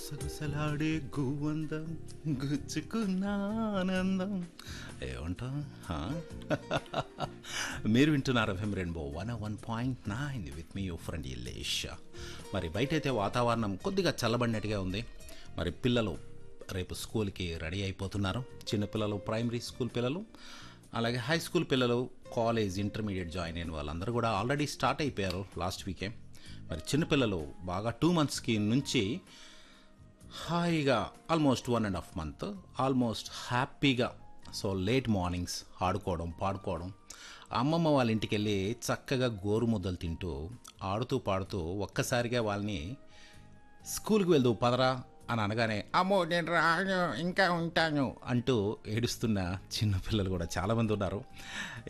గుసగుసలాడే గువ్వందం గుచ్చుకున్న ఆనందం ఏమంటా హా? మీరు వింటున్నారు FM rainbow one one point nine with me you friend Illesh మరి బయటైతే వాతావరణం కొద్దిగా చల్లబడినట్టుగా ఉంది మరి పిల్లలు రేపు స్కూల్కి రెడీ అయిపోతున్నారు చిన్నపిల్లలు ప్రైమరీ స్కూల్ పిల్లలు అలాగే హై స్కూల్ పిల్లలు కాలేజ్ ఇంటర్మీడియట్ జాయిన్ అయిన వాళ్ళందరూ కూడా ఆల్రెడీ స్టార్ట్ అయిపోయారు లాస్ట్ వీకే మరి చిన్నపిల్లలు బాగా టూ మంత్స్కి నుంచి హాయిగా almost one and half month almost హ్యాపీగా సో లేట్ మార్నింగ్స్ ఆడుకోవడం పాడుకోవడం అమ్మమ్మ వాళ్ళ ఇంటికి వెళ్ళి చక్కగా గోరు ముద్దలు తింటూ ఆడుతూ పాడుతూ ఒక్కసారిగా వాళ్ళని స్కూల్కి వెళ్దు పదరా అని అనగానే అమ్మో నేను రాను ఇంకా ఉంటాను అంటూ ఏడుస్తున్న చిన్నపిల్లలు కూడా చాలామంది ఉన్నారు